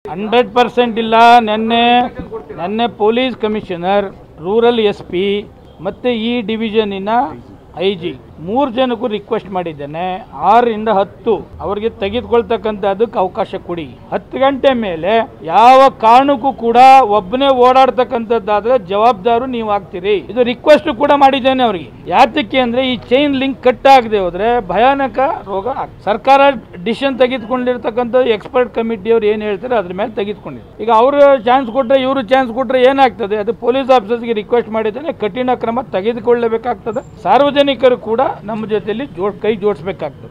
hundred percent ಇಲ್ಲ ನಿನ್ನೆ ನಿನ್ನೆ police commissioner rural S P ಮತ್ತು ಈ ಡಿವಿಷನಿನ ಐ ಜಿ ಮೂರು ಜನಕ್ಕೂ ರಿಕ್ವೆಸ್ಟ್ ಮಾಡಿದ್ದೇನೆ ಆರರಿಂದ ಹತ್ತು ಅವ್ರಿಗೆ ತೆಗೆದುಕೊಳ್ತಕ್ಕಂಥದ್ದಕ್ಕೆ ಅವಕಾಶ ಕೊಡಿ ಹತ್ತು ಗಂಟೆ ಮೇಲೆ ಯಾವ ಕಾರಣಕ್ಕೂ ಕೂಡ ಒಬ್ಬನೇ ಓಡಾಡ್ತಕ್ಕಂಥದ್ದಾದ್ರೆ ಜವಾಬ್ದಾರು ನೀವು ಆಗ್ತೀರಿ ಇದು ರಿಕ್ವೆಸ್ಟ್ ಕೂಡ ಮಾಡಿದ್ದೇನೆ ಅವರಿಗೆ ಯಾತಕ್ಕೆ ಅಂದ್ರೆ ಈ ಚೈನ್ ಲಿಂಕ್ ಕಟ್ ಆಗದೆ ಹೋದ್ರೆ ಭಯಾನಕ ರೋಗ ಆಗ್ತದೆ ಸರ್ಕಾರ ಡಿಸಿಷನ್ ತೆಗೆದುಕೊಂಡಿರ್ತಕ್ಕಂಥ ಎಕ್ಸ್ಪರ್ಟ್ ಕಮಿಟಿಯವರು ಏನು ಹೇಳ್ತಾರೆ ಅದ್ರ ಮೇಲೆ ತೆಗೆದುಕೊಂಡಿದ್ದಾರೆ ಈಗ ಅವರು ಚಾನ್ಸ್ ಕೊಟ್ಟರೆ ಇವರು ಚಾನ್ಸ್ ಕೊಟ್ಟರೆ ಏನಾಗ್ತದೆ ಅದು ಪೊಲೀಸ್ ಆಫೀಸರ್ಸ್ಗೆ ರಿಕ್ವೆಸ್ಟ್ ಮಾಡಿದ್ದೇನೆ ಕಠಿಣ ಕ್ರಮ ತೆಗೆದುಕೊಳ್ಳಬೇಕಾಗ್ತದೆ ಸಾರ್ವಜನಿಕರು ಕೂಡ ನಮ್ಮ ಜೊತೆಯಲ್ಲಿ ಜೋಡ್ ಕೈ ಜೋಡಿಸ್ಬೇಕಾಗ್ತದೆ